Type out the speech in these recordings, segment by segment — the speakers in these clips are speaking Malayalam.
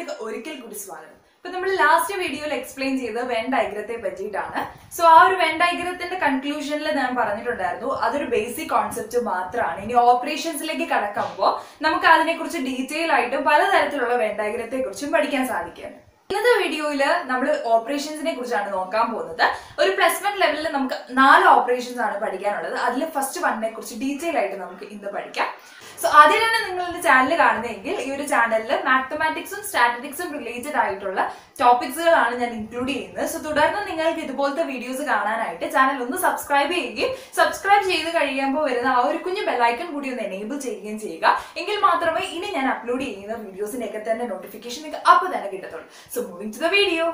വീഡിയോയിലേക്ക് ഒരിക്കൽ കൂടി സ്വാഗതം ഇപ്പൊ നമ്മൾ ലാസ്റ്റ് വീഡിയോയിൽ എക്സ്പ്ലെയിൻ ചെയ്ത് വെൻ ഡയഗ്രത്തെ പറ്റിയിട്ടാണ് സോ ആ ഒരു വെൻ ഡയഗ്രത്തിന്റെ കൺക്ലൂഷനിൽ ഞാൻ പറഞ്ഞിട്ടുണ്ടായിരുന്നു അതൊരു ബേസിക് കോൺസെപ്റ്റ് മാത്രമാണ് ഇനി ഓപ്പറേഷൻസിലേക്ക് കടക്കുമ്പോൾ നമുക്ക് അതിനെക്കുറിച്ച് ഡീറ്റെയിൽ ആയിട്ട് പലതരത്തിലുള്ള വെൻ ഡയഗ്രത്തെ കുറിച്ചും പഠിക്കാൻ സാധിക്കും ഇന്നത്തെ വീഡിയോയിൽ നമ്മൾ ഓപ്പറേഷൻസിനെ കുറിച്ചാണ് നോക്കാൻ പോകുന്നത് ഒരു പ്ലസ് വൺ ലെവലിൽ നമുക്ക് നാല് ഓപ്പറേഷൻസ് ആണ് പഠിക്കാനുള്ളത് അതിൽ ഫസ്റ്റ് വണ്ണിനെ കുറിച്ച് ഡീറ്റെയിൽ ആയിട്ട് നമുക്ക് ഇന്ന് പഠിക്കാം സോ ആദ്യമാണ് നിങ്ങൾ എന്റെ ചാനൽ കാണുന്നതെങ്കിൽ ഈ ഒരു ചാനലിൽ മാത്തമാറ്റിക്സും സ്റ്റാറ്റിസ്റ്റിക്സും റിലേറ്റഡ് ആയിട്ടുള്ള ടോപ്പിക്സുകളാണ് ഞാൻ ഇൻക്ലൂഡ് ചെയ്യുന്നത് സോ തുടർന്ന് നിങ്ങൾക്ക് ഇതുപോലത്തെ വീഡിയോസ് കാണാനായിട്ട് ചാനൽ ഒന്ന് സബ്സ്ക്രൈബ് ചെയ്യുകയും സബ്സ്ക്രൈബ് ചെയ്ത് കഴിയുമ്പോൾ വരുന്ന ആ ഒരു കുഞ്ഞു ബെല്ലൈക്കൺ കൂടി ഒന്ന് എനേബിൾ ചെയ്യുകയും ചെയ്യുക എങ്കിൽ മാത്രമേ ഇനി ഞാൻ അപ്ലോഡ് ചെയ്യുന്ന വീഡിയോസിന്റെ ഒക്കെ തന്നെ നോട്ടിഫിക്കേഷൻ നിങ്ങൾക്ക് അപ്പോൾ തന്നെ കിട്ടത്തുള്ളൂ so moving to the video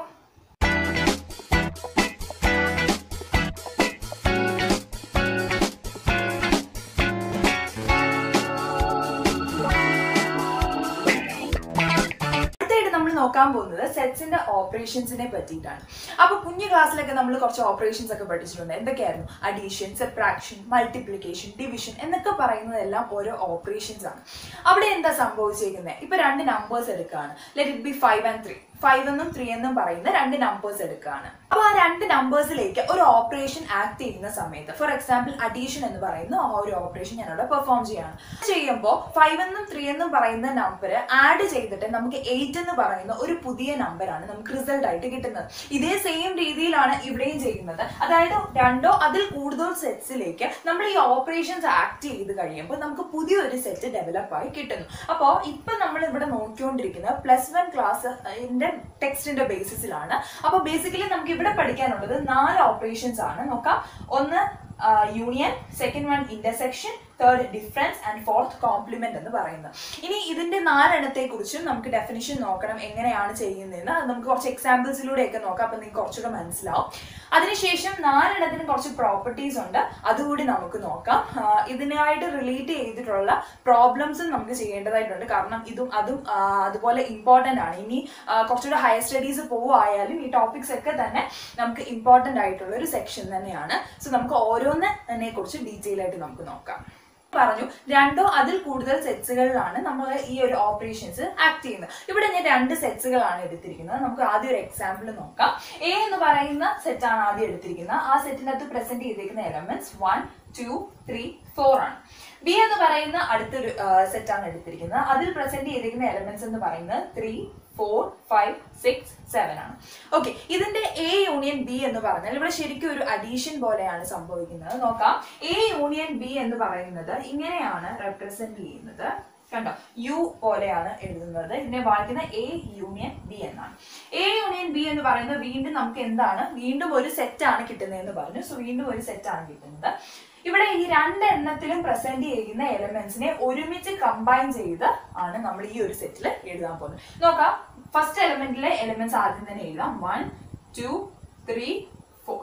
അടുത്തായിട്ട് നമ്മൾ നോക്കാൻ പോകുന്നത് സെറ്റ്സിന്റെ ഓപ്പറേഷൻസിനെ പറ്റിയിട്ടാണ് അപ്പൊ കുഞ്ഞു ക്ലാസ്സിലൊക്കെ നമ്മൾ കുറച്ച് ഓപ്പറേഷൻസ് ഒക്കെ പഠിച്ചിട്ടുണ്ട് എന്തൊക്കെയായിരുന്നു അഡീഷൻ സെപ്രാക്ഷൻ മൾട്ടിപ്ലിക്കേഷൻ ഡിവിഷൻ എന്നൊക്കെ പറയുന്നതെല്ലാം ഓരോ ഓപ്പറേഷൻസ് ആണ് അവിടെ എന്താ സംഭവിച്ചിരിക്കുന്നത് ഇപ്പൊ രണ്ട് നമ്പേഴ്സ് എടുക്കുകയാണ് let it be five and three five എന്നും ത്രീ എന്നും പറയുന്ന രണ്ട് നമ്പേഴ്സ് എടുക്കുകയാണ് അപ്പൊ ആ രണ്ട് നമ്പേഴ്സിലേക്ക് ഒരു ഓപ്പറേഷൻ ആക്ട് ചെയ്യുന്ന സമയത്ത് ഫോർ എക്സാമ്പിൾ അഡീഷൻ എന്ന് പറയുന്ന ആ ഒരു ഓപ്പറേഷൻ ഞാനിവിടെ പെർഫോം ചെയ്യാണ് ചെയ്യുമ്പോൾ ഫൈവ് എന്നും ത്രീ എന്നും പറയുന്ന നമ്പർ ആഡ് ചെയ്തിട്ട് നമുക്ക് എയ്റ്റ് എന്ന് പറയുന്ന ഒരു പുതിയ നമ്പറാണ് നമുക്ക് റിസൾട്ട് ആയിട്ട് കിട്ടുന്നത് ഇതേ സെയിം രീതിയിലാണ് ഇവിടെയും ചെയ്യുന്നത് അതായത് രണ്ടോ അതിൽ കൂടുതൽ സെറ്റ്സിലേക്ക് നമ്മൾ ഈ ഓപ്പറേഷൻസ് ആക്ട് ചെയ്ത് കഴിയുമ്പോൾ നമുക്ക് പുതിയൊരു സെറ്റ് ഡെവലപ്പ് ആയി കിട്ടുന്നു അപ്പോൾ ഇപ്പൊ നമ്മൾ ഇവിടെ നോക്കിക്കൊണ്ടിരിക്കുന്നത് പ്ലസ് വൺ ക്ലാസ് ടെക്സ്റ്റിന്റെ ബേസിസിലാണ് അപ്പോൾ ബേസിക്കലി നമുക്ക് ഇവിടെ പഠിക്കാനുള്ളത് നാല് ഓപ്പറേഷൻസ് ആണ് നോക്കാം ഒന്ന് union second one intersection third difference and fourth complement എന്ന് പറയുന്നത് ഇനി ഇതിന്റെ നാലെണ്ണത്തെ കുറിച്ചും നമുക്ക് ഡെഫിനിഷൻ നോക്കണം എങ്ങനെയാണ് ചെയ്യുന്നതെന്ന് അത് നമുക്ക് കുറച്ച് എക്സാമ്പിൾസിലൂടെയൊക്കെ നോക്കാം അപ്പൊ നിങ്ങൾക്ക് കുറച്ചുകൂടെ മനസ്സിലാവും അതിനുശേഷം നാലെണ്ണത്തിന് കുറച്ച് പ്രോപ്പർട്ടീസ് ഉണ്ട് അതുകൂടി നമുക്ക് നോക്കാം ആ, ഇതിനായിട്ട് റിലേറ്റ് ചെയ്തിട്ടുള്ള പ്രോബ്ലംസും നമുക്ക് ചെയ്യേണ്ടതായിട്ടുണ്ട് കാരണം ഇതും അതും ആ, അതുപോലെ ഇമ്പോർട്ടന്റ് ആണ് ഇനി ആ, കുറച്ചുകൂടെ ഹയർ സ്റ്റഡീസ് പോവായാലും ഈ ടോപ്പിക്സ് ഒക്കെ തന്നെ നമുക്ക് ഇമ്പോർട്ടന്റ് ആയിട്ടുള്ള ഒരു സെക്ഷൻ തന്നെയാണ് സോ നമുക്ക് ഓരോന്നിനെ കുറിച്ച് ഡീറ്റെയിൽ ആയിട്ട് നമുക്ക് നോക്കാം പറഞ്ഞു രണ്ടോ അതിൽ കൂടുതൽ സെറ്റ്സുകളിലാണ് നമ്മൾ ഈ ഒരു ഓപ്പറേഷൻസ് ആക്ട് ചെയ്യുന്നത് ഇവിടെ ഞാൻ രണ്ട് സെറ്റ്സുകളാണ് എടുത്തിരിക്കുന്നത് നമുക്ക് ആദ്യം ഒരു എക്സാമ്പിൾ നോക്കാം എ എന്ന് പറയുന്ന സെറ്റാണ് ആദ്യം എടുത്തിരിക്കുന്നത് ആ സെറ്റിനകത്ത് പ്രസന്റ് ചെയ്തിരിക്കുന്ന elements one two three four ആണ് ബി എന്ന് പറയുന്ന അടുത്തൊരു സെറ്റാണ് എടുത്തിരിക്കുന്നത് അതിൽ പ്രസന്റ് ചെയ്തിരിക്കുന്ന എലമെന്റ്സ് എന്ന് പറയുന്നത് three four five six seven ആണ് ഓക്കെ ഇതിന്റെ എ യൂണിയൻ ബി എന്ന് പറഞ്ഞാൽ ഇവിടെ ശരിക്കും ഒരു അഡീഷൻ പോലെയാണ് സംഭവിക്കുന്നത് നോക്കാം എ യൂണിയൻ ബി എന്ന് പറയുന്നത് ഇങ്ങനെയാണ് റെപ്രസെന്റ് ചെയ്യുന്നത് കണ്ടോ യു പോലെയാണ് എഴുതുന്നത് ഇതിനെ വായിക്കുന്ന എ യൂണിയൻ ബി എന്നാണ് എ യൂണിയൻ ബി എന്ന് പറയുന്നത് വീണ്ടും നമുക്ക് എന്താണ് വീണ്ടും ഒരു സെറ്റ് ആണ് കിട്ടുന്നതെന്ന് പറഞ്ഞു സോ വീണ്ടും ഒരു സെറ്റ് ആണ് കിട്ടുന്നത് ഇവിടെ ഈ രണ്ടെണ്ണത്തിലും പ്രസന്റ് ചെയ്യുന്ന എലമെന്റ്സിനെ ഒരുമിച്ച് കമ്പൈൻ ചെയ്ത് ആണ് നമ്മൾ ഈ ഒരു സെറ്റിൽ എഴുതാൻ പോകുന്നത് നോക്കാം ഫസ്റ്റ് എലമെന്റിലെ എലമെന്റ്സ് ആദ്യം തന്നെ എഴുതാം വൺ ടു ത്രീ ഫോർ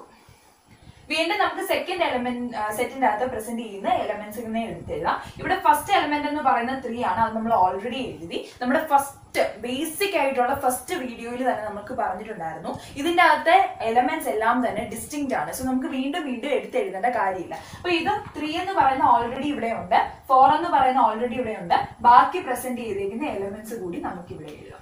വീണ്ടും നമുക്ക് സെക്കൻഡ് എലമെന്റ് സെറ്റിന്റെ അകത്ത് പ്രസന്റ് ചെയ്യുന്ന എലമെന്റ്സിനെ എടുത്തെഴുതാം ഇവിടെ ഫസ്റ്റ് എലമെന്റ് എന്ന് പറയുന്നത് ത്രീ ആണ് അത് നമ്മൾ ഓൾറെഡി എഴുതി നമ്മുടെ ഫസ്റ്റ് ബേസിക് ആയിട്ടുള്ള ഫസ്റ്റ് വീഡിയോയിൽ തന്നെ നമുക്ക് പറഞ്ഞിട്ടുണ്ടായിരുന്നു ഇതിന്റെ അകത്തെ എലമെന്റ്സ് എല്ലാം തന്നെ ഡിസ്റ്റിങ്ക്റ്റ് ആണ് സോ നമുക്ക് വീണ്ടും വീണ്ടും എടുത്ത് എഴുതേണ്ട കാര്യമില്ല അപ്പൊ ഇത് ത്രീ എന്ന് പറയുന്ന ഓൾറെഡി ഇവിടെ ഉണ്ട് ഫോർ എന്ന് പറയുന്ന ഓൾറെഡി ഇവിടെ ഉണ്ട് ബാക്കി പ്രസന്റ് ചെയ്തിരിക്കുന്ന എലമെന്റ്സ് കൂടി നമുക്ക് ഇവിടെ എഴുതാം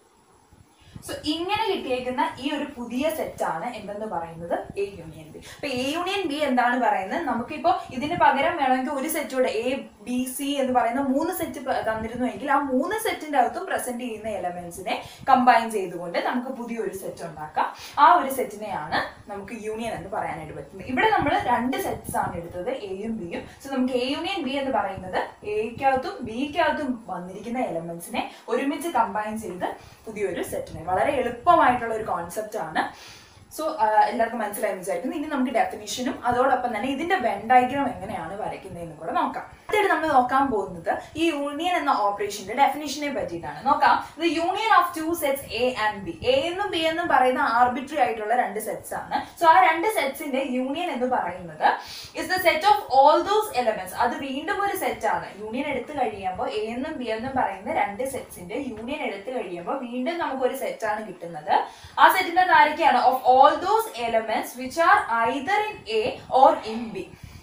സോ ഇങ്ങനെ കിട്ടിയേക്കുന്ന ഈ ഒരു പുതിയ സെറ്റ് ആണ് എന്തെന്ന് പറയുന്നത് എ യൂണിയൻ ബി അപ്പൊ എ യൂണിയൻ ബി എന്താണ് പറയുന്നത് നമുക്കിപ്പോ ഇതിന് പകരം വേണമെങ്കിൽ ഒരു സെറ്റൂടെ എ ബി സി എന്ന് പറയുന്ന മൂന്ന് സെറ്റ് തന്നിരുന്നുവെങ്കിൽ ആ മൂന്ന് സെറ്റിന്റെ അകത്തും പ്രസന്റ് ചെയ്യുന്ന എലമെന്റ്സിനെ കമ്പൈൻ ചെയ്തുകൊണ്ട് നമുക്ക് പുതിയൊരു സെറ്റ് ഉണ്ടാക്കാം ആ ഒരു സെറ്റിനെയാണ് നമുക്ക് യൂണിയൻ എന്ന് പറയാനായിട്ട് പറ്റുന്നത് ഇവിടെ നമ്മൾ രണ്ട് സെറ്റ്സ് ആണ് എടുത്തത് എയും ബിയും സോ നമുക്ക് എ യൂണിയൻ ബി എന്ന് പറയുന്നത് എക്കകത്തും ബിക്കകത്തും വന്നിരിക്കുന്ന എലമെന്റ്സിനെ ഒരുമിച്ച് കമ്പൈൻ ചെയ്ത് പുതിയൊരു സെറ്റിനെ വളരെ എളുപ്പമായിട്ടുള്ള ഒരു കോൺസെപ്റ്റ് ആണ് സോ എല്ലാവർക്കും മനസ്സിലായി വിചാരിക്കുന്നു ഇനി നമുക്ക് ഡെഫിനിഷനും അതോടൊപ്പം തന്നെ ഇതിന്റെ വെൻ ഡയഗ്രാം എങ്ങനെയാണ് വരയ്ക്കുന്നതെന്ന് കൂടെ നോക്കാം അടുത്തായിട്ട് നമ്മൾ നോക്കാൻ പോകുന്നത് ഈ യൂണിയൻ എന്ന ഓപ്പറേഷന്റെ ഡെഫിനിഷനെ പറ്റിയിട്ടാണ് നോക്കാം the union of two sets A and B A എന്നും ബി എന്നും പറയുന്ന ആർബിട്രറി ആയിട്ടുള്ള രണ്ട് സെറ്റ്സ് ആണ് സോ ആ രണ്ട് സെറ്റ്സിന്റെ യൂണിയൻ എന്ന് പറയുന്നത് is the set of all those elements അത് വീണ്ടും ഒരു സെറ്റ് ആണ് യൂണിയൻ എടുത്തു കഴിയുമ്പോൾ എ എന്നും ബി എന്നും പറയുന്ന രണ്ട് സെറ്റ്സിന്റെ യൂണിയൻ എടുത്തു കഴിയുമ്പോൾ വീണ്ടും നമുക്ക് ഒരു സെറ്റ് ആണ് കിട്ടുന്നത് ആ സെറ്റിന്റെ ആരൊക്കെയാണ് of all those elements which are either in A or in B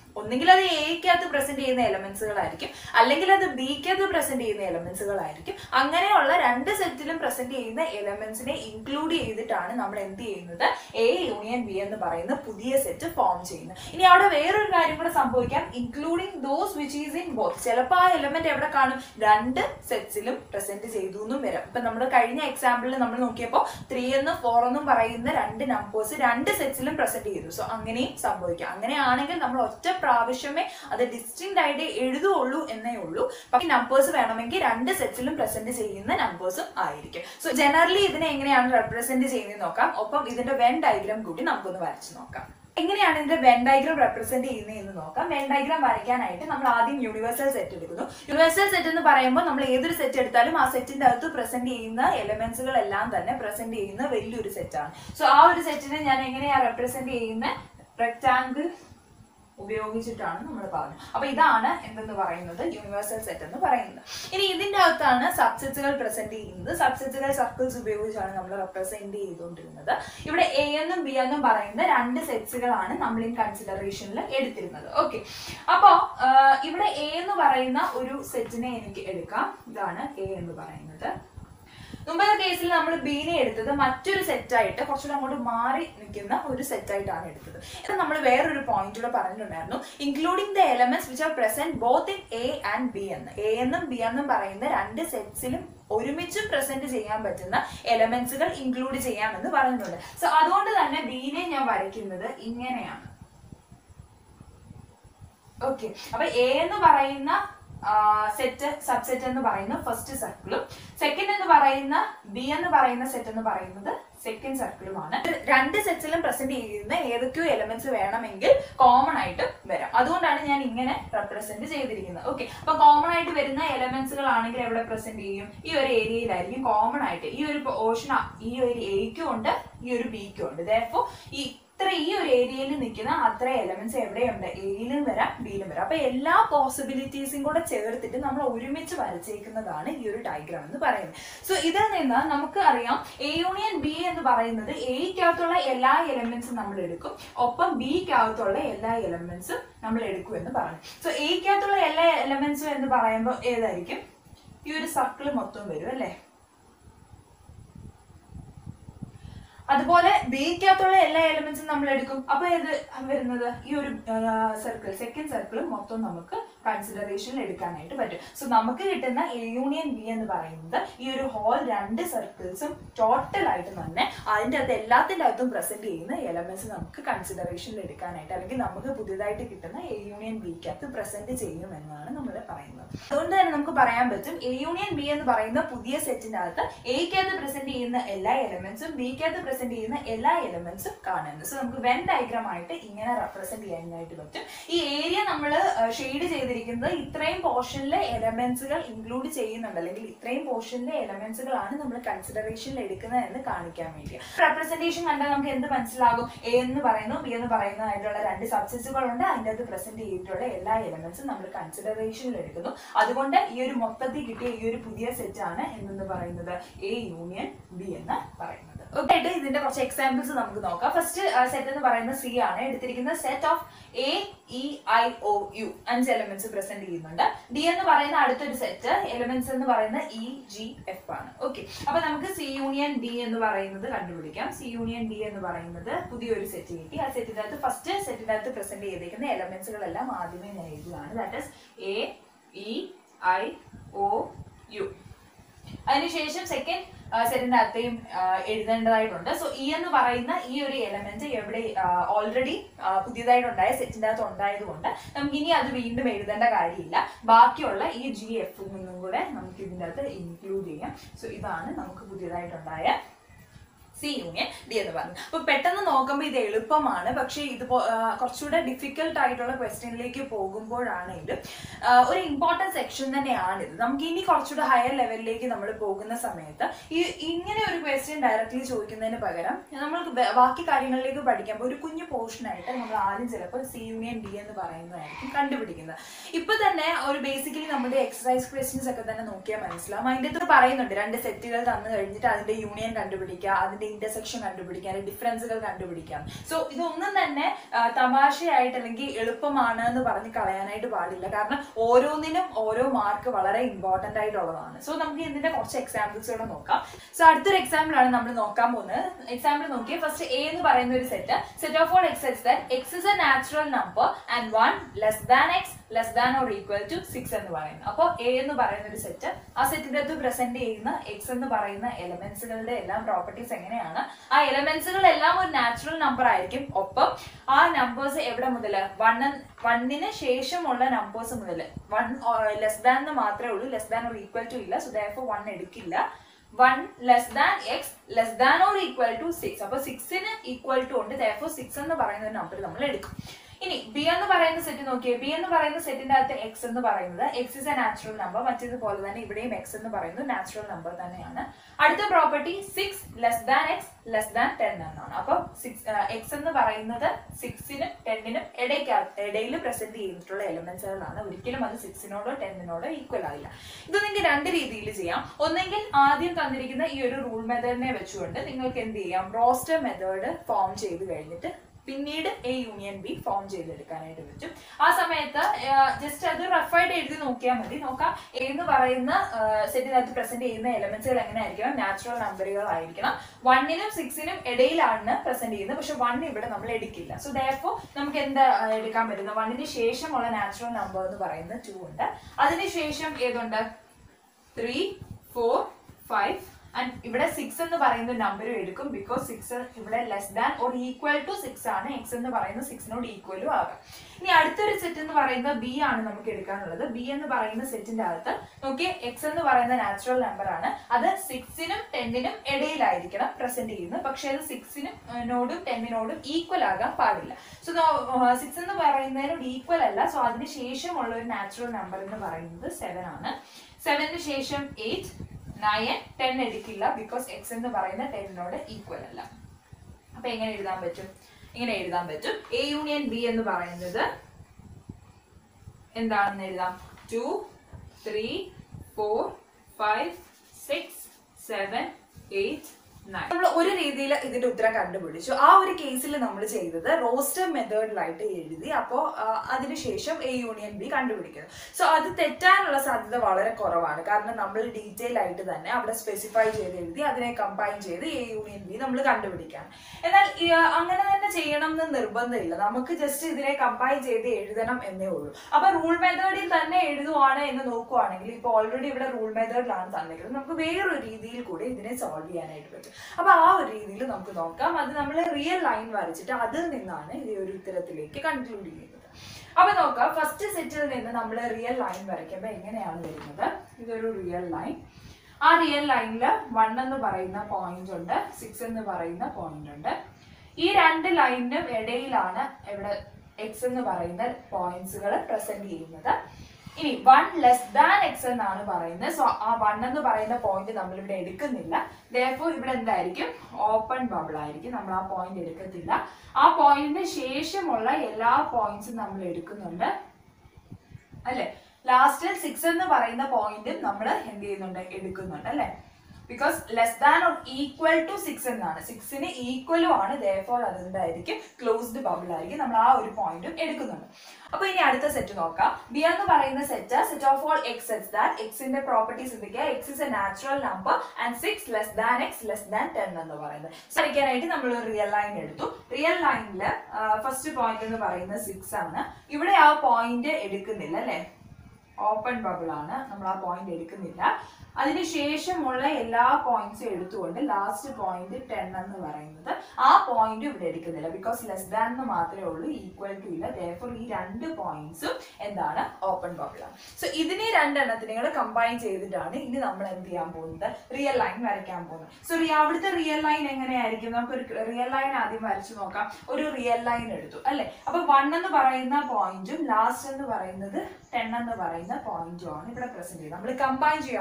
ഒന്നെങ്കിൽ അത് എക്കകത്ത് പ്രസന്റ് ചെയ്യുന്ന എലമെന്റ്സുകളായിരിക്കും അല്ലെങ്കിൽ അത് ബിക്കകത്ത് പ്രസന്റ് ചെയ്യുന്ന എലമെന്റ്സുകളായിരിക്കും അങ്ങനെയുള്ള രണ്ട് സെറ്റിലും പ്രസന്റ് ചെയ്യുന്ന എലമെന്റ്സിനെ ഇൻക്ലൂഡ് ചെയ്തിട്ടാണ് നമ്മൾ എന്ത് ചെയ്യുന്നത് എ യൂണിയൻ ബി എന്ന് പറയുന്ന പുതിയ സെറ്റ് ഫോം ചെയ്യുന്നത് ഇനി അവിടെ വേറൊരു കാര്യം കൂടെ സംഭവിക്കാം including those which is in both ചിലപ്പോൾ ആ എലമെന്റ് എവിടെ കാണും രണ്ട് സെറ്റ്സിലും പ്രസന്റ് ചെയ്തു എന്നും വരാം ഇപ്പൊ നമ്മൾ കഴിഞ്ഞ എക്സാമ്പിളിൽ നമ്മൾ നോക്കിയപ്പോൾ ത്രീ എന്നും ഫോർ എന്നും പറയുന്ന രണ്ട് നമ്പേഴ്സ് രണ്ട് സെറ്റ്സിലും പ്രസന്റ് ചെയ്തു സോ അങ്ങനെയും സംഭവിക്കാം അങ്ങനെയാണെങ്കിൽ നമ്മൾ ഒറ്റ പ്രാവശ്യമേ അത് ഡിസ്റ്റിങ് ആയിട്ട് എഴുതുള്ളൂ എന്നേ ഉള്ളൂ പക്ഷേ നമ്പേഴ്സ് വേണമെങ്കിൽ രണ്ട് സെറ്റ്സിലും പ്രസന്റ് ചെയ്യുന്ന നമ്പേഴ്സും ആയിരിക്കും സോ ജനറലി ഇതിനെ എങ്ങനെയാണ് റെപ്രസെന്റ് ചെയ്യുന്നത് നോക്കാം ഒപ്പം ഇതിന്റെ വെൻ ഡയഗ്രാം കൂടി നമുക്കൊന്ന് വരച്ചു നോക്കാം എങ്ങനെയാണ് ഇതിന്റെ വെൻ ഡയഗ്രാം റെപ്രസെന്റ് ചെയ്യുന്നത് എന്ന് നോക്കാം വെൻ ഡയഗ്രാം വരയ്ക്കാനായിട്ട് നമ്മൾ ആദ്യം യൂണിവേഴ്സൽ സെറ്റ് എടുക്കുന്നു യൂണിവേഴ്സൽ സെറ്റ് എന്ന് പറയുമ്പോൾ നമ്മൾ ഏതൊരു സെറ്റ് എടുത്താലും ആ സെറ്റിന്റെ അകത്ത് പ്രസന്റ് ചെയ്യുന്ന എലമെന്റ്സുകൾ എല്ലാം തന്നെ പ്രസന്റ് ചെയ്യുന്ന വലിയൊരു സെറ്റാണ് സോ ആ ഒരു സെറ്റിനെ ഞാൻ എങ്ങനെയാ റെപ്രസെന്റ് ചെയ്യുന്ന റെക്ടാങ്കിൾ ഉപയോഗിച്ചിട്ടാണ് നമ്മൾ പറഞ്ഞത് അപ്പൊ ഇതാണ് എന്തെന്ന് പറയുന്നത് യൂണിവേഴ്സൽ സെറ്റ് എന്ന് പറയുന്നത് ഇനി ഇതിന്റെ അകത്താണ് സബ്സെറ്റുകൾ പ്രസന്റ് ചെയ്യുന്നത് സബ്സെറ്റുകൾ സർക്കിൾസ് ഉപയോഗിച്ചാണ് നമ്മൾ റെപ്രസെന്റ് ചെയ്തുകൊണ്ടിരുന്നത് ഇവിടെ എ എന്നും ബി എന്നും പറയുന്ന രണ്ട് സെറ്റ്സുകളാണ് നമ്മൾ ഇൻ കൺസിഡറേഷനിൽ എടുത്തിരുന്നത് ഓക്കെ അപ്പോ ഇവിടെ എ എന്ന് പറയുന്ന ഒരു സെറ്റിനെ എനിക്ക് എടുക്കാം ഇതാണ് എ എന്ന് പറയുന്നത് മുമ്പത്തെ കേസിൽ നമ്മൾ ബീനെ എടുത്തത് മറ്റൊരു സെറ്റായിട്ട് കുറച്ചുകൂടെ അങ്ങോട്ട് മാറി നിൽക്കുന്ന ഒരു സെറ്റായിട്ടാണ് എടുത്തത് ഇത് നമ്മൾ വേറൊരു പോയിന്റ് കൂടെ പറഞ്ഞിട്ടുണ്ടായിരുന്നു including the elements which are present both in A and B എന്ന് എ എന്നും ബി എന്നും പറയുന്ന രണ്ട് സെറ്റ്സിലും ഒരുമിച്ചും പ്രസന്റ് ചെയ്യാൻ പറ്റുന്ന എലമെന്റ്സുകൾ ഇൻക്ലൂഡ് ചെയ്യാമെന്ന് പറഞ്ഞിട്ടുണ്ട് സോ അതുകൊണ്ട് തന്നെ ബീനെ ഞാൻ വരയ്ക്കുന്നത് ഇങ്ങനെയാണ് ഓക്കെ അപ്പൊ എ എന്ന് പറയുന്ന സെറ്റ് സബ്സെറ്റ് എന്ന് പറയുന്ന ഫസ്റ്റ് സർക്കിളും സെക്കൻഡ് എന്ന് പറയുന്ന ബി എന്ന് പറയുന്ന സെറ്റ് എന്ന് പറയുന്നത് സെക്കൻഡ് സർക്കിളുമാണ് രണ്ട് സെറ്റ്സിലും പ്രസന്റ് ചെയ്യുന്ന ഏതൊക്കെയോ എലമെന്റ്സ് വേണമെങ്കിൽ കോമൺ ആയിട്ട് വരാം അതുകൊണ്ടാണ് ഞാൻ ഇങ്ങനെ റെപ്രസെന്റ് ചെയ്തിരിക്കുന്നത് ഓക്കെ അപ്പൊ കോമൺ ആയിട്ട് വരുന്ന എലമെന്റ്സുകൾ ആണെങ്കിൽ എവിടെ പ്രസന്റ് ചെയ്യും ഈ ഒരു ഏരിയയിലായിരിക്കും കോമൺ ആയിട്ട് ഈ ഒരു പോർഷൻ ഈ ഒരു എയ്ക്കും ഉണ്ട് ഈ ഒരു ബിക്കും ഉണ്ട് ദോ ഈ ഇത്ര ഈ ഒരു ഏരിയയിൽ നിൽക്കുന്ന അത്ര എലമെന്റ്സ് എവിടെയുണ്ട് എയിലും വരാം ബിയിലും വരാം അപ്പൊ എല്ലാ പോസിബിലിറ്റീസും കൂടെ ചേർത്തിട്ട് നമ്മൾ ഒരുമിച്ച് വരച്ചേക്കുന്നതാണ് ഈ ഒരു ഡയഗ്രാം എന്ന് പറയുന്നത് സോ ഇതിൽ നിന്ന് നമുക്ക് അറിയാം എ യൂണിയൻ ബി എന്ന് പറയുന്നത് എയ്ക്കകത്തുള്ള എല്ലാ എലമെന്റ്സും നമ്മൾ എടുക്കും ഒപ്പം ബിക്കകത്തുള്ള എല്ലാ എലമെന്റ്സും നമ്മൾ എടുക്കും എന്ന് പറഞ്ഞു സോ എയ്ക്കകത്തുള്ള എല്ലാ എലമെന്റ്സും എന്ന് പറയുമ്പോൾ ഏതായിരിക്കും ഈ ഒരു സർക്കിൾ മൊത്തം വരും അല്ലേ അതുപോലെ ബിക്കകത്തുള്ള എല്ലാ എലമെന്റ്സും നമ്മൾ എടുക്കും അപ്പൊ ഇത് വരുന്നത് ഈ ഒരു സർക്കിൾ സെക്കൻഡ് സർക്കിൾ മൊത്തം നമുക്ക് കൺസിഡറേഷനിൽ എടുക്കാനായിട്ട് പറ്റും സോ നമുക്ക് കിട്ടുന്ന എ യൂണിയൻ ബി എന്ന് പറയുന്നത് ഈ ഒരു ഹോൾ രണ്ട് സർക്കിൾസും ടോട്ടൽ ആയിട്ട് തന്നെ അതിന്റെ അകത്ത് എല്ലാത്തിന്റെ അകത്തും പ്രസന്റ് ചെയ്യുന്ന എലമെന്റ്സ് നമുക്ക് കൺസിഡറേഷനിൽ എടുക്കാനായിട്ട് അല്ലെങ്കിൽ നമുക്ക് പുതിയതായിട്ട് കിട്ടുന്ന എ യൂണിയൻ ബിക്കകത്ത് പ്രസന്റ് ചെയ്യും എന്നാണ് നമ്മൾ പറയുന്നത് അതുകൊണ്ട് തന്നെ നമുക്ക് പറയാൻ പറ്റും എ യൂണിയൻ ബി എന്ന് പറയുന്ന പുതിയ സെറ്റിന്റെ അകത്ത് എക്കകത്ത് പ്രസന്റ് ചെയ്യുന്ന എല്ലാ എലമെന്റ്സും ബിക്കകത്ത് പ്രസന്റ് ചെയ്യുന്ന എല്ലാ എലമെന്റ്സും കാണുന്നത് സോ നമുക്ക് വെൻ ഡയഗ്രാം ആയിട്ട് ഇങ്ങനെ റെപ്രസെന്റ് ചെയ്യാനായിട്ട് പറ്റും ഈ ഏരിയ നമ്മൾ ഷെയ്ഡ് ചെയ്തിരിക്കുന്നത് ഇത്രയും പോർഷനിലെ എലമെന്റ്സുകൾ ഇൻക്ലൂഡ് ചെയ്യുന്നുണ്ട് അല്ലെങ്കിൽ ഇത്രയും പോർഷനിലെ എലമെന്റ്സുകളാണ് നമ്മൾ കൺസിഡറേഷനിൽ എടുക്കുന്നത് എന്ന് കാണിക്കാൻ വേണ്ടി റെപ്രസെന്റേഷൻ കണ്ടാൽ നമുക്ക് എന്ത് മനസ്സിലാകും എ എന്ന് പറയുന്നു ബി എന്ന് പറയുന്നതായിട്ടുള്ള രണ്ട് സബ്സെറ്റുകൾ ഉണ്ട് അതിൻ്റെ അകത്ത് പ്രസന്റ് ചെയ്തിട്ടുള്ള എല്ലാ എലമെന്റ്സും നമ്മൾ കൺസിഡറേഷനിൽ എടുക്കുന്നു അതുകൊണ്ട് ഈ ഒരു മൊത്തത്തിൽ കിട്ടിയ ഈ ഒരു പുതിയ സെറ്റ് ആണ് എന്തെന്ന് പറയുന്നത് എ യൂണിയൻ ബി എന്ന് പറയുന്നത് ഓക്കെ ആയിട്ട് ഇതിന്റെ കുറച്ച് എക്സാമ്പിൾസ് നമുക്ക് നോക്കാം ഫസ്റ്റ് സെറ്റ് എന്ന് പറയുന്നത് സി ആണ് എടുത്തിരിക്കുന്ന set of A E I O U അഞ്ച് എലമെന്റ്സ് പ്രസന്റ് ചെയ്യുന്നുണ്ട് ഡി എന്ന് പറയുന്ന അടുത്തൊരു സെറ്റ് എലമെന്റ്സ് എന്ന് പറയുന്ന ഇ ജി എഫ് ആണ് ഓക്കെ അപ്പൊ നമുക്ക് സി യൂണിയൻ ഡി എന്ന് പറയുന്നത് കണ്ടുപിടിക്കാം സി യൂണിയൻ ഡി എന്ന് പറയുന്നത് പുതിയൊരു സെറ്റ് കിട്ടി ആ സെറ്റിന്റെ അകത്ത് ഫസ്റ്റ് സെറ്റിന്റെ അകത്ത് പ്രസന്റ് ചെയ്തേക്കുന്ന എലമെന്റ്സുകളെല്ലാം ആദ്യമേ ഞാൻ എഴുതുകയാണ് that is A E I O U അതിനുശേഷം സെക്കൻഡ് സെറ്റിന്റെ അകത്തെയും എഴുതേണ്ടതായിട്ടുണ്ട് സോ ഇ എന്ന് പറയുന്ന ഈ ഒരു എലമെന്റ് എവിടെ ഓൾറെഡി പുതിയതായിട്ടുണ്ടായ സെറ്റിന്റെ അകത്ത് ഉണ്ടായതുകൊണ്ട് നമുക്ക് ഇനി അത് വീണ്ടും എഴുതേണ്ട കാര്യമില്ല ബാക്കിയുള്ള ഈ ജി എഫിൽ നിന്നും കൂടെ നമുക്ക് ഇതിന്റെ അകത്ത് ഇൻക്ലൂഡ് ചെയ്യാം സോ ഇതാണ് നമുക്ക് പുതിയതായിട്ടുണ്ടായ സി യൂണിയൻ ഡി എന്ന് പറഞ്ഞു അപ്പൊ പെട്ടെന്ന് നോക്കുമ്പോൾ ഇത് എളുപ്പമാണ് പക്ഷേ ഇത് പോ- ആ, കുറച്ചുകൂടെ ഡിഫിക്കൽട്ട് ആയിട്ടുള്ള ക്വസ്റ്റ്യനിലേക്ക് പോകുമ്പോഴാണെങ്കിലും ആ, ഒരു ഇമ്പോർട്ടൻറ്റ് സെക്ഷൻ തന്നെയാണ് ഇത് നമുക്ക് ഇനി കുറച്ചുകൂടെ ഹയർ ലെവലിലേക്ക് നമ്മൾ പോകുന്ന സമയത്ത് ഈ ഇങ്ങനെ ഒരു ക്വസ്റ്റ്യൻ ഡയറക്റ്റ്ലി ചോദിക്കുന്നതിന് പകരം നമ്മൾക്ക് ബ- ബാക്കി കാര്യങ്ങളിലേക്ക് പഠിക്കുമ്പോൾ ഒരു കുഞ്ഞു പോർഷൻ ആയിട്ട് നമ്മൾ ആദ്യം ചിലപ്പോൾ സി യൂണിയൻ ഡി എന്ന് പറയുന്നതായിരിക്കും കണ്ടുപിടിക്കുന്നത് ഇപ്പൊ തന്നെ ഒരു ബേസിക്കലി നമ്മുടെ എക്സസൈസ് ക്വസ്റ്റ്യൻസ് ഒക്കെ തന്നെ നോക്കിയാൽ മനസ്സിലാവും അതിൻ്റെ അകത്ത് പറയുന്നുണ്ട് രണ്ട് സെറ്റുകൾ തന്നു കഴിഞ്ഞിട്ട് അതിന്റെ യൂണിയൻ കണ്ടുപിടിക്കുക അതിന്റെ ഇന്റർസെക്ഷൻ കണ്ടുപിടിക്കാൻ ഡിഫറൻസുകൾ കണ്ടുപിടിക്കാൻ സോ ഇതൊന്നും തന്നെ ആ, തമാശയായിട്ട് അല്ലെങ്കിൽ എളുപ്പമാണ് എന്ന് പറഞ്ഞ് കളയാനായിട്ട് പാടില്ല കാരണം ഓരോന്നിനും ഓരോ മാർക്ക് വളരെ ഇമ്പോർട്ടന്റ് ആയിട്ടുള്ളതാണ് സോ നമുക്ക് ഇതിന്റെ കുറച്ച് എക്സാമ്പിൾസ് കൂടെ നോക്കാം സോ അടുത്തൊരു എക്സാമ്പിൾ ആണ് നമ്മൾ നോക്കാൻ പോകുന്നത് എക്സാമ്പിൾ നോക്കിയേ ഫസ്റ്റ് എ എന്ന് പറയുന്ന ഒരു set set of all x x that x is a natural number and one less than x less than or equal to six എന്ന് പറയുന്നത് അപ്പോൾ എ എന്ന് പറയുന്ന ഒരു സെറ്റ് ആ സെറ്റിന്റെ അകത്ത് പ്രസന്റ് ചെയ്യുന്ന എക്സ് എന്ന് പറയുന്ന എലമെന്റ്സുകളുടെ എല്ലാം പ്രോപ്പർട്ടീസ് എങ്ങനെയാണ് ആ എലമെന്റ്സുകൾ എല്ലാം ഒരു നാച്ചുറൽ നമ്പർ ആയിരിക്കും ഒപ്പം ആ നമ്പേഴ്സ് എവിടെ മുതൽ വൺ വണ്ണിന് ശേഷമുള്ള നമ്പേഴ്സ് മുതൽ വൺ ലെസ് ദാൻ എന്ന് മാത്രമേ ഉള്ളൂ less than or equal to ഇല്ല സോ ദയർ വൺ എടുക്കില്ല one less than x less than or equal to six അപ്പൊ സിക്സിന് ഈക്വൽ ടു ഉണ്ട് ദയർഫോർ സിക്സ് എന്ന് പറയുന്ന ഒരു നമ്പർ നമ്മൾ എടുക്കും ഇനി ബി എന്ന് പറയുന്ന സെറ്റ് നോക്കിയേ ബി എന്ന് പറയുന്ന സെറ്റിന്റെ അകത്ത് എക്സ് എന്ന് പറയുന്നത് x is a natural number മറ്റേതുപോലെ തന്നെ ഇവിടെയും എക്സ് എന്ന് പറയുന്നത് നാച്ചുറൽ നമ്പർ തന്നെയാണ് അടുത്ത property six less than x less than ten എന്നാണ് അപ്പൊ സിക്സ് എക്സ് എന്ന് പറയുന്നത് സിക്സിനും ടെന്നിനും ഇടയ്ക്ക് ഇടയിൽ പ്രസന്റ് ചെയ്തിട്ടുള്ള എലിമെന്റ്സുകളാണ് ഒരിക്കലും അത് സിക്സിനോടോ ടെന്നിനോടോ ഈക്വൽ ആവില്ല ഇത് നിങ്ങൾക്ക് രണ്ട് രീതിയിൽ ചെയ്യാം ഒന്നെങ്കിൽ ആദ്യം തന്നിരിക്കുന്ന ഈ ഒരു റൂൾ മെത്തേഡിനെ വെച്ചുകൊണ്ട് നിങ്ങൾക്ക് എന്ത് ചെയ്യാം റോസ്റ്റർ മെത്തേഡ് ഫോം ചെയ്ത് കഴിഞ്ഞിട്ട് പിന്നീട് എ യൂണിയൻ ബി ഫോം ചെയ്തെടുക്കാനായിട്ട് പറ്റും ആ സമയത്ത് ജസ്റ്റ് അത് റഫായിട്ട് എഴുതി നോക്കിയാൽ മതി നോക്കാം എ എന്ന് പറയുന്ന സെറ്റിനകത്ത് പ്രസന്റ് ചെയ്യുന്ന എലമെന്റ്സുകൾ എങ്ങനെ ആയിരിക്കണം നാച്ചുറൽ നമ്പറുകൾ ആയിരിക്കണം വണ്ണിനും സിക്സിനും ഇടയിലാണ് പ്രസന്റ് ചെയ്യുന്നത് പക്ഷെ വൺ ഇവിടെ നമ്മൾ എടുക്കില്ല സോ ദയപ്പോ നമുക്ക് എന്താ ആ, എടുക്കാൻ പറ്റുന്നത് വണ്ണിന് ശേഷമുള്ള നാച്ചുറൽ നമ്പർ എന്ന് പറയുന്നത് ടു ഉണ്ട് അതിനുശേഷം ഏതുണ്ട് ത്രീ ഫോർ ഫൈവ് ആൻഡ് ഇവിടെ സിക്സ് എന്ന് പറയുന്ന നമ്പറും എടുക്കും ബിക്കോസ് സിക്സ് ഇവിടെ less than or equal to six ആണ് എക്സ് എന്ന് പറയുന്നത് സിക്സിനോട് ഈക്വലും ആകാം ഇനി അടുത്തൊരു സെറ്റ് എന്ന് പറയുന്നത് ബി ആണ് നമുക്ക് എടുക്കാനുള്ളത് ബി എന്ന് പറയുന്ന സെറ്റിന്റെ അകത്ത് നോക്കിയേ എക്സ് എന്ന് പറയുന്ന നാച്ചുറൽ നമ്പർ ആണ് അത് സിക്സിനും ടെന്നിനും ഇടയിലായിരിക്കണം പ്രസന്റ് ചെയ്യുന്നത് പക്ഷെ അത് സിക്സിനും നോടും ടെന്നിനോടും ഈക്വൽ ആകാൻ പാടില്ല സോ സിക്സ് എന്ന് പറയുന്നതിനോട് ഈക്വൽ അല്ല സോ അതിന് ശേഷമുള്ള ഒരു നാച്ചുറൽ നമ്പർ എന്ന് പറയുന്നത് സെവൻ ആണ് സെവന് ശേഷം എയ്റ്റ് നയൻ ടെൻ എടുക്കില്ല ബിക്കോസ് എക്സ് എന്ന് പറയുന്ന ടെന്നിനോട് ഈക്വൽ അല്ല അപ്പൊ എങ്ങനെ എഴുതാൻ പറ്റും ഇങ്ങനെ എഴുതാൻ പറ്റും എ യൂണിയൻ ബി എന്ന് പറയുന്നത് എന്താണെന്ന് എഴുതാം two three four five six seven eight നമ്മൾ ഒരു രീതിയിൽ ഇതിന്റെ ഉത്തരം കണ്ടുപിടിച്ചു ആ ഒരു കേസിൽ നമ്മൾ ചെയ്തത് റോസ്റ്റർ മെത്തേഡിലായിട്ട് എഴുതി അപ്പോൾ അതിനുശേഷം എ യൂണിയൻ ബി കണ്ടുപിടിക്കുന്നു സോ അത് തെറ്റാനുള്ള സാധ്യത വളരെ കുറവാണ് കാരണം നമ്മൾ ഡീറ്റെയിൽ ആയിട്ട് തന്നെ അവിടെ സ്പെസിഫൈ ചെയ്ത് എഴുതി അതിനെ കമ്പൈൻ ചെയ്ത് എ യൂണിയൻ ബി നമ്മൾ കണ്ടുപിടിക്കാൻ എന്നാൽ ഈ, ആ, അങ്ങനെ തന്നെ ചെയ്യണം എന്ന് നിർബന്ധമില്ല നമുക്ക് ജസ്റ്റ് ഇതിനെ കമ്പൈൻ ചെയ്ത് എഴുതണം എന്നേ ഉള്ളൂ അപ്പൊ റൂൾ മെത്തേഡിൽ തന്നെ എഴുതുവാണ് എന്ന് നോക്കുവാണെങ്കിൽ ഇപ്പൊ ഓൾറെഡി ഇവിടെ റൂൾ മെത്തേഡിലാണ് തന്നിരിക്കുന്നത് നമുക്ക് വേറൊരു രീതിയിൽ കൂടി ഇതിനെ സോൾവ് ചെയ്യാനായിട്ട് പറ്റും അപ്പൊ ആ ഒരു രീതിയിൽ നമുക്ക് നോക്കാം അത് നമ്മൾ റിയൽ ലൈൻ വരച്ചിട്ട് അതിൽ നിന്നാണ് ഈ ഒരു ഉത്തരത്തിലേക്ക് കൺക്ലൂഡ് ചെയ്യുന്നത് അപ്പൊ നോക്കാം ഫസ്റ്റ് സെറ്റിൽ നിന്ന് നമ്മൾ റിയൽ ലൈൻ വരയ്ക്കുമ്പോൾ എങ്ങനെയാണ് വരുന്നത് ഇതൊരു റിയൽ ലൈൻ ആ റിയൽ ലൈനിൽ വൺ എന്ന് പറയുന്ന പോയിന്റ് ഉണ്ട് സിക്സ് എന്ന് പറയുന്ന പോയിന്റ് ഉണ്ട് ഈ രണ്ട് ലൈനിനും ഇടയിലാണ് ഇവിടെ എക്സ് എന്ന് പറയുന്ന പോയിന്റ്സുകൾ പ്രസന്റ് ചെയ്യുന്നത് ഇനി വൺ ലെസ് ദാൻ എക്സ് എന്നാണ് പറയുന്നത് സോ ആ വൺ എന്ന് പറയുന്ന പോയിന്റ് നമ്മൾ ഇവിടെ എടുക്കുന്നില്ല ദയപ്പോ ഇവിടെ എന്തായിരിക്കും ഓപ്പൺ ബബിൾ ആയിരിക്കും നമ്മൾ ആ പോയിന്റ് എടുക്കത്തില്ല ആ പോയിന്റിന് ശേഷമുള്ള എല്ലാ പോയിന്റ്സും നമ്മൾ എടുക്കുന്നുണ്ട് അല്ലെ ലാസ്റ്റിൽ സിക്സ് എന്ന് പറയുന്ന പോയിന്റും നമ്മൾ എന്ത് ചെയ്യുന്നുണ്ട് എടുക്കുന്നുണ്ട് അല്ലെ because less than or equal to six എന്നാണ് സിക്സിന് ഈക്വലും ആണ് ദയഫോർ അതെന്തായിരിക്കും ക്ലോസ്ഡ് ബബിൾ ആയിരിക്കും നമ്മൾ ആ ഒരു പോയിന്റും എടുക്കുന്നുണ്ട് അപ്പൊ ഇനി അടുത്ത സെറ്റ് നോക്കാം ബി എന്ന് പറയുന്ന set set of all x sets that എക്സിന്റെ പ്രോപ്പർട്ടീസ് എന്തൊക്കെയാ x is a natural number and six less than x less than ten എന്ന് പറയുന്നത് വരയ്ക്കാനായിട്ട് നമ്മൾ ഒരു റിയൽ ലൈൻ എടുത്തു റിയൽ ലൈനിൽ ഫസ്റ്റ് പോയിന്റ് എന്ന് പറയുന്നത് സിക്സ് ആണ് ഇവിടെ ആ പോയിന്റ് എടുക്കുന്നില്ല അല്ലെ ഓപ്പൺ ബബിൾ ആണ് നമ്മൾ ആ പോയിന്റ് എടുക്കുന്നില്ല അതിനുശേഷമുള്ള എല്ലാ പോയിന്റ്സും എടുത്തുകൊണ്ട് ലാസ്റ്റ് പോയിന്റ് ടെൻ എന്ന് പറയുന്നത് ആ പോയിന്റ് ഇവിടെ എടുക്കുന്നില്ല ബിക്കോസ് ലെസ് ദാൻ എന്ന് മാത്രമേ ഉള്ളൂ ഈക്വൽ ടു ഇല്ല ദയഫോർ ഈ രണ്ട് പോയിന്റ്സും എന്താണ് ഓപ്പൺ ബബിൾ ആണ് സോ ഇതിനെ രണ്ടെണ്ണത്തിനെ കൂടെ കമ്പൈൻ ചെയ്തിട്ടാണ് ഇനി നമ്മൾ എന്ത് ചെയ്യാൻ പോകുന്നത് റിയൽ ലൈൻ വരയ്ക്കാൻ പോകുന്നത് സോ അവിടുത്തെ റിയൽ ലൈൻ എങ്ങനെയായിരിക്കും നമുക്ക് ഒരു റിയൽ ലൈൻ ആദ്യം വരച്ചു നോക്കാം ഒരു റിയൽ ലൈൻ എടുത്തു അല്ലെ അപ്പൊ വൺ എന്ന് പറയുന്ന പോയിന്റും ലാസ്റ്റ് എന്ന് പറയുന്നത് ടെൻ എന്ന് പറയുന്ന പോയിന്റും ആണ് ഇവിടെ പ്രസന്റ് ചെയ്യുന്നത് നമ്മൾ കമ്പൈൻ ചെയ്യുകയാണല്ലോ വൺ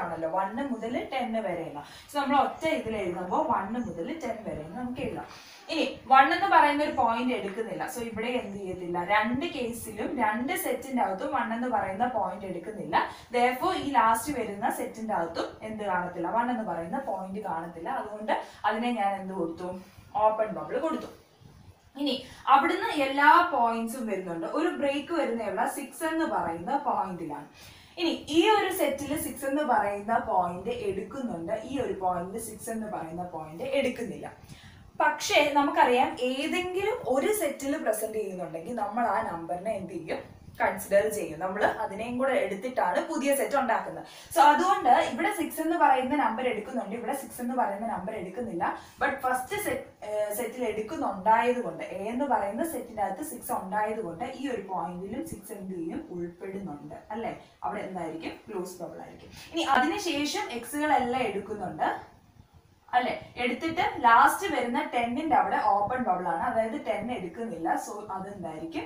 വണ്ണ് മുതൽ ടെന്ന് വരെ എഴുതാം സോ നമ്മൾ ഒറ്റ ഇതിൽ എഴുതുമ്പോൾ വണ്ണ് മുതൽ ടെൻ വരെ എന്ന് നമുക്ക് എഴുതാം ഇനി വൺ എന്ന് പറയുന്ന ഒരു പോയിന്റ് എടുക്കുന്നില്ല സോ ഇവിടെ എന്ത് ചെയ്യത്തില്ല രണ്ട് കേസിലും രണ്ട് സെറ്റിന്റെ അകത്തും വൺ എന്ന് പറയുന്ന പോയിന്റ് എടുക്കുന്നില്ല ദയഫോ ഈ ലാസ്റ്റ് വരുന്ന സെറ്റിന്റെ അകത്തും എന്ത് കാണത്തില്ല വൺ എന്ന് പറയുന്ന പോയിന്റ് കാണത്തില്ല അതുകൊണ്ട് അതിനെ ഞാൻ എന്ത് കൊടുത്തു ഓപ്പൺ ബബിൾ കൊടുത്തു ഇനി അവിടുന്ന് എല്ലാ പോയിന്റ്സും വരുന്നുണ്ട് ഒരു ബ്രേക്ക് വരുന്നയുള്ള സിക്സ് എന്ന് പറയുന്ന പോയിന്റിലാണ് ഇനി ഈ ഒരു സെറ്റിൽ സിക്സ് എന്ന് പറയുന്ന പോയിന്റ് എടുക്കുന്നുണ്ട് ഈ ഒരു പോയിന്റ് സിക്സ് എന്ന് പറയുന്ന പോയിന്റ് എടുക്കുന്നില്ല പക്ഷേ നമുക്കറിയാം ഏതെങ്കിലും ഒരു സെറ്റിൽ പ്രസന്റ് ചെയ്യുന്നുണ്ടെങ്കിൽ നമ്മൾ ആ നമ്പറിനെ എന്ത് ചെയ്യും കൺസിഡർ ചെയ്യും നമ്മൾ അതിനെയും കൂടെ എടുത്തിട്ടാണ് പുതിയ സെറ്റ് ഉണ്ടാക്കുന്നത് സോ അതുകൊണ്ട് ഇവിടെ സിക്സ് എന്ന് പറയുന്ന നമ്പർ എടുക്കുന്നുണ്ട് ഇവിടെ സിക്സ് എന്ന് പറയുന്ന നമ്പർ എടുക്കുന്നില്ല ബട്ട് ഫസ്റ്റ് സെറ്റ് സെറ്റിൽ എടുക്കുന്നുണ്ടായത് കൊണ്ട് എ എന്ന് പറയുന്ന സെറ്റിന്റെ അകത്ത് സിക്സ് ഉണ്ടായത് കൊണ്ട് ഈ ഒരു പോയിന്റിലും സിക്സ് എന്ത് ചെയ്യും ഉൾപ്പെടുന്നുണ്ട് അല്ലെ അവിടെ എന്തായിരിക്കും ക്ലോസ് ബബിൾ ആയിരിക്കും ഇനി അതിനുശേഷം എക്സുകളെല്ലാം എടുക്കുന്നുണ്ട് അല്ലെ എടുത്തിട്ട് ലാസ്റ്റ് വരുന്ന ടെന്നിന്റെ അവിടെ ഓപ്പൺ ബബിൾ ആണ് അതായത് ടെൻ എടുക്കുന്നില്ല സോ അതെന്തായിരിക്കും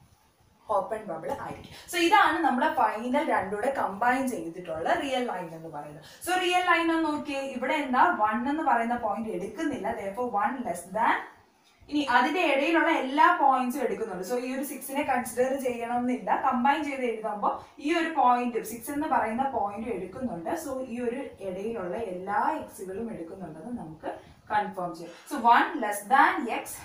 ഓപ്പൺ ബബിൾ ആയിരിക്കും സോ ഇതാണ് നമ്മുടെ ഫൈനൽ രണ്ടുകൂടെ കമ്പൈൻ ചെയ്തിട്ടുള്ള റിയൽ ലൈൻ എന്ന് പറയുന്നത് സോ റിയൽ ലൈൻ എന്ന് നോക്കിയേ ഇവിടെ എന്താ വൺ എന്ന് പറയുന്ന പോയിന്റ് എടുക്കുന്നില്ല therefore വൺ ലെസ് ദാൻ ഇനി അതിന്റെ ഇടയിലുള്ള എല്ലാ പോയിന്റ്സും എടുക്കുന്നുണ്ട് സോ ഈ ഒരു സിക്സിനെ കൺസിഡർ ചെയ്യണം എന്നില്ല കമ്പൈൻ ചെയ്ത് എഴുതുമ്പോൾ ഈ ഒരു പോയിന്റ് സിക്സ് എന്ന് പറയുന്ന പോയിന്റ് എടുക്കുന്നുണ്ട് സോ ഈ ഒരു ഇടയിലുള്ള എല്ലാ എക്സുകളും എടുക്കുന്നുണ്ടെന്ന് നമുക്ക് കൺഫേം ചെയ്യാം so one less than x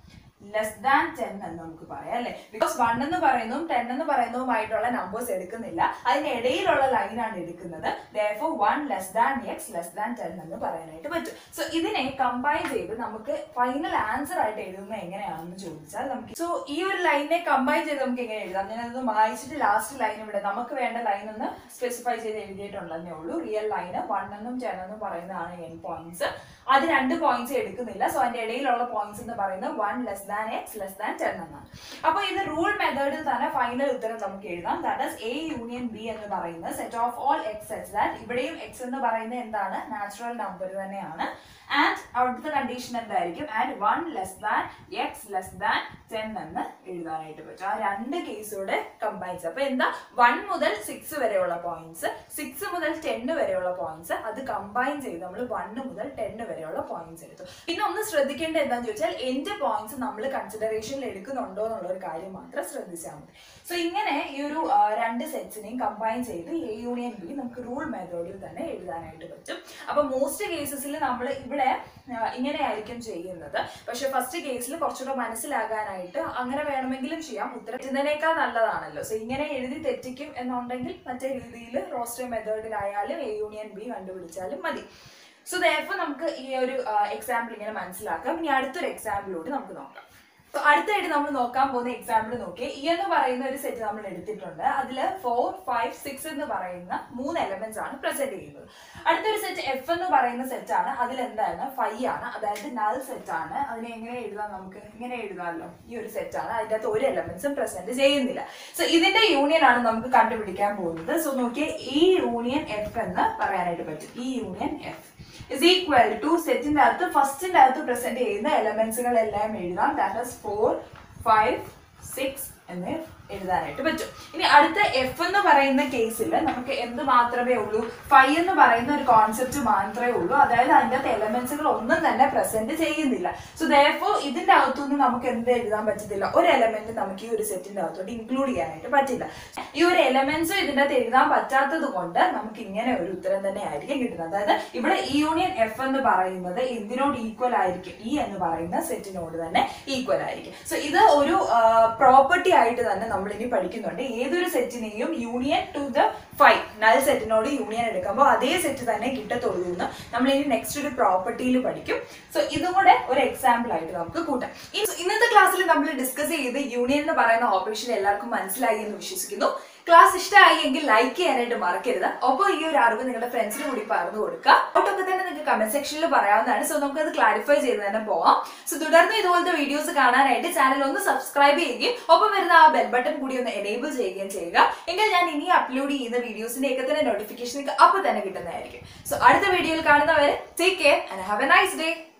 less than ten എന്ന് നമുക്ക് പറയാം അല്ലെ ബിക്കോസ് വൺ എന്ന് പറയുന്നതും ടെൻ എന്ന് പറയുന്നതുമായിട്ടുള്ള നമ്പേഴ്സ് എടുക്കുന്നില്ല അതിന് ഇടയിലുള്ള ലൈനാണ് എടുക്കുന്നത് therefore one less than x less than ten എന്ന് പറയാനായിട്ട് പറ്റും സോ ഇതിനെ കമ്പൈൻ ചെയ്ത് നമുക്ക് ഫൈനൽ ആൻസർ ആയിട്ട് എഴുതുന്നത് എങ്ങനെയാണെന്ന് ചോദിച്ചാൽ നമുക്ക് സോ ഈ ഒരു ലൈനെ കമ്പൈൻ ചെയ്ത് നമുക്ക് എങ്ങനെ എഴുതാം ഞാനത് വായിച്ചിട്ട് ലാസ്റ്റ് ലൈൻ ഇവിടെ നമുക്ക് വേണ്ട ലൈൻ ഒന്ന് സ്പെസിഫൈ ചെയ്ത് എഴുതിയിട്ടുണ്ടെന്നേ ഉള്ളൂ റിയൽ ലൈന് വൺ എന്നും ടെൻ എന്നും പറയുന്നതാണ് എൻ പോയിന്റ്സ് അത് രണ്ട് പോയിന്റ്സ് എടുക്കുന്നില്ല സോ അതിന്റെ ഇടയിലുള്ള പോയിന്റ്സ് എന്ന് പറയുന്നത് one less than x less than ten എന്നാണ് അപ്പൊ ഇത് റൂൾ മെത്തേഡിൽ തന്നെ ഫൈനൽ ഉത്തരം നമുക്ക് എഴുതാം that is A union B എന്ന് പറയുന്നത് set of all x sets that ഇവിടെയും എക്സ് എന്ന് പറയുന്നത് എന്താണ് നാച്ചുറൽ നമ്പർ തന്നെയാണ് ആൻഡ് അവിടുത്തെ കണ്ടീഷൻ എന്തായിരിക്കും and one less than x less than ten എന്ന് എഴുതാനായിട്ട് പറ്റും ആ രണ്ട് കേസോടെ കമ്പൈൻസ് അപ്പൊ എന്താ വൺ മുതൽ സിക്സ് വരെയുള്ള പോയിന്റ്സ് സിക്സ് മുതൽ ടെന്ന് വരെയുള്ള പോയിന്റ്സ് അത് കമ്പൈൻ ചെയ്ത് നമ്മൾ വണ്ണ് മുതൽ ടെന്ന് വരെയുള്ള പോയിന്റ്സ് എടുത്തു പിന്നെ ഒന്ന് ശ്രദ്ധിക്കേണ്ടത് എന്താണെന്ന് ചോദിച്ചാൽ എന്റെ പോയിന്റ്സ് നമ്മൾ കൺസിഡറേഷനിൽ എടുക്കുന്നുണ്ടോ എന്നുള്ള ഒരു കാര്യം മാത്രം ശ്രദ്ധിച്ചാൽ മതി സോ ഇങ്ങനെ ഈ ഒരു ആ, രണ്ട് സെറ്റ്സിനെയും കമ്പൈൻ ചെയ്ത് എ യൂണിയൻ ബി നമുക്ക് റൂൾ മെത്തേഡിൽ തന്നെ എഴുതാനായിട്ട് പറ്റും അപ്പൊ മോസ്റ്റ് കേസസിൽ നമ്മൾ ഇവിടെ ആ, ഇങ്ങനെയായിരിക്കും ചെയ്യുന്നത് പക്ഷെ ഫസ്റ്റ് കേസിൽ കുറച്ചുകൂടെ മനസ്സിലാകാനായിട്ട് അങ്ങനെ വേണമെങ്കിലും ചെയ്യാം ഉത്തരം എഴുതുന്നതിനേക്കാൾ നല്ലതാണല്ലോ സോ ഇങ്ങനെ എഴുതി തെറ്റിക്കും എന്നുണ്ടെങ്കിൽ മറ്റേ രീതിയിൽ റോസ്റ്റർ മെത്തേഡിലായാലും എ യൂണിയൻ ബി കണ്ടുപിടിച്ചാലും മതി സോ ദയപ്പോൾ നമുക്ക് ഈ ഒരു എക്സാമ്പിൾ ഇങ്ങനെ മനസ്സിലാക്കാം ഇനി അടുത്തൊരു എക്സാമ്പിളോട് നമുക്ക് നോക്കാം So, അടുത്തായിട്ട് നമ്മൾ നോക്കാൻ പോകുന്ന എക്സാമ്പിൾ നോക്കി ഇ എന്ന് പറയുന്ന ഒരു സെറ്റ് നമ്മൾ എടുത്തിട്ടുണ്ട് അതിൽ ഫോർ ഫൈവ് സിക്സ് എന്ന് പറയുന്ന മൂന്ന് എലമെന്റ്സ് ആണ് പ്രസന്റ് ചെയ്യുന്നത് അടുത്തൊരു സെറ്റ് എഫ് എന്ന് പറയുന്ന സെറ്റ് ആണ് അതിൽ എന്താണ് ഫൈവ് ആണ് അതായത് നൾ സെറ്റ് ആണ് അതിനെ എങ്ങനെ എഴുതാം നമുക്ക് ഇങ്ങനെ എഴുതാമല്ലോ ഈ ഒരു സെറ്റ് ആണ് അതിൻ്റെ അകത്ത് ഒരു എലമെന്റ്സും പ്രസന്റ് ചെയ്യുന്നില്ല സോ ഇതിന്റെ യൂണിയൻ ആണ് നമുക്ക് കണ്ടുപിടിക്കാൻ പോകുന്നത് സോ നോക്കിയേ ഈ യൂണിയൻ എഫ് എന്ന് പറയാനായിട്ട് പറ്റും ഈ union F is equal to സെറ്റിന്റെ അകത്ത് ഫസ്റ്റിന്റെ അകത്ത് പ്രസന്റ് ചെയ്യുന്ന എലമെന്റ്സുകൾ എല്ലാം എഴുതാം that is four five six എന്ന് എഴുതാനായിട്ട് പറ്റും ഇനി അടുത്ത എഫ് എന്ന് പറയുന്ന കേസിൽ നമുക്ക് എന്ത് മാത്രമേ ഉള്ളൂ ഫൈവ് എന്ന് പറയുന്ന ഒരു കോൺസെപ്റ്റ് മാത്രമേ ഉള്ളൂ അതായത് അതിൻ്റെ അകത്ത് എലമെന്റ്സുകൾ ഒന്നും തന്നെ പ്രസന്റ് ചെയ്യുന്നില്ല സോ ദയഫോ ഇതിന്റെ അകത്തുനിന്ന് നമുക്ക് എന്ത് എഴുതാൻ പറ്റത്തില്ല ഒരു എലമെന്റ് നമുക്ക് ഈ ഒരു സെറ്റിന്റെ അകത്തോട്ട് ഇൻക്ലൂഡ് ചെയ്യാനായിട്ട് പറ്റില്ല ഈ ഒരു എലമെന്റ്സും ഇതിന്റെ അകത്ത് എഴുതാൻ പറ്റാത്തത് കൊണ്ട് നമുക്ക് ഇങ്ങനെ ഒരു ഉത്തരം തന്നെ ആയിരിക്കും കിട്ടുന്നത് അതായത് ഇവിടെ ഈ യൂണിയൻ എഫ് എന്ന് പറയുന്നത് എന്തിനോട് ഈക്വൽ ആയിരിക്കും ഈ എന്ന് പറയുന്ന സെറ്റിനോട് തന്നെ ഈക്വൽ ആയിരിക്കും സോ ഇത് ഒരു പ്രോപ്പർട്ടി ആയിട്ട് തന്നെ നമ്മൾ ഇനി പഠിക്കുന്നുണ്ട് ഏതൊരു സെറ്റിനെയും യൂണിയൻ ടു ദ ഫൈവ് നൽ സെറ്റിനോട് യൂണിയൻ എടുക്കുമ്പോൾ അതേ സെറ്റ് തന്നെ കിട്ടത്തുള്ളൂ എന്ന് നമ്മൾ ഇനി നെക്സ്റ്റ് ഒരു പ്രോപ്പർട്ടിയിൽ പഠിക്കും സോ ഇതും കൂടെ ഒരു എക്സാമ്പിൾ ആയിട്ട് നമുക്ക് കൂട്ടാം ഈ- ഇന്നത്തെ ക്ലാസ്സിൽ നമ്മൾ ഡിസ്കസ് ചെയ്ത് യൂണിയൻ എന്ന് പറയുന്ന ഓപ്പറേഷൻ എല്ലാവർക്കും മനസ്സിലായി എന്ന് വിശ്വസിക്കുന്നു ക്ലാസ് ഇഷ്ടമായി എങ്കിൽ ലൈക്ക് ചെയ്യാനായിട്ട് മറക്കരുത് ഒപ്പം ഈ ഒരു അറിവ് നിങ്ങളുടെ ഫ്രണ്ട്സിന് കൂടി പറഞ്ഞു കൊടുക്കുക ഡൗട്ടൊക്കെ തന്നെ നിങ്ങൾക്ക് കമന്റ് സെക്ഷനിൽ പറയാവുന്നതാണ് സോ നമുക്ക് അത് ക്ലാരിഫൈ ചെയ്ത് തന്നെ പോവാം സോ തുടർന്ന് ഇതുപോലത്തെ വീഡിയോസ് കാണാനായിട്ട് ചാനൽ ഒന്ന് സബ്സ്ക്രൈബ് ചെയ്യുകയും ഒപ്പം വരുന്ന ആ ബെൽ ബട്ടൺ കൂടി ഒന്ന് എനേബിൾ ചെയ്യുകയും ചെയ്യുക എങ്കിൽ ഞാൻ ഇനി അപ്ലോഡ് ചെയ്യുന്ന വീഡിയോസിന്റെ ഒക്കെ തന്നെ നോട്ടിഫിക്കേഷൻ നിങ്ങൾക്ക് അപ്പോൾ തന്നെ കിട്ടുന്നതായിരിക്കും സോ അടുത്ത വീഡിയോയിൽ കാണുന്നവരെ take care and have a nice day